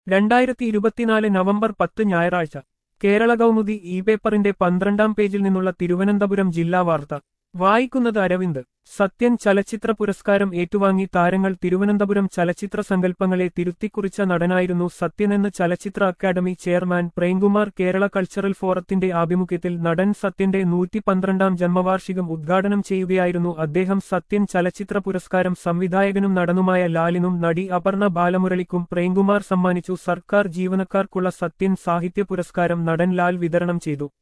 രണ്ടായിരത്തി ഇരുപത്തിനാല് നവംബർ പത്ത് ഞായറാഴ്ച കേരള കൗമുദി ഇ പേപ്പറിന്റെ പന്ത്രണ്ടാം പേജിൽ നിന്നുള്ള തിരുവനന്തപുരം ജില്ലാ വാർത്ത വായിക്കുന്നത് അരവിന്ദ് സത്യൻ ചലച്ചിത്ര പുരസ്കാരം ഏറ്റുവാങ്ങി താരങ്ങൾ തിരുവനന്തപുരം ചലച്ചിത്ര സങ്കല്പങ്ങളെ തിരുത്തിക്കുറിച്ച നടനായിരുന്നു സത്യനെന്ന് ചലച്ചിത്ര academy chairman Premkumar Kerala cultural ഫോറത്തിന്റെ ആഭിമുഖ്യത്തിൽ നടൻ സത്യന്റെ നൂറ്റി പന്ത്രണ്ടാം ജന്മവാർഷികം ഉദ്ഘാടനം ചെയ്യുകയായിരുന്നു അദ്ദേഹം സത്യൻ ചലച്ചിത്ര പുരസ്കാരം സംവിധായകനും നടനുമായ ലാലിനും നടി അപർണ ബാലമുരളിക്കും പ്രേംകുമാർ സമ്മാനിച്ചു സർക്കാർ ജീവനക്കാർക്കുള്ള സത്യൻ സാഹിത്യ പുരസ്കാരം നടൻ ലാൽ വിതരണം ചെയ്തു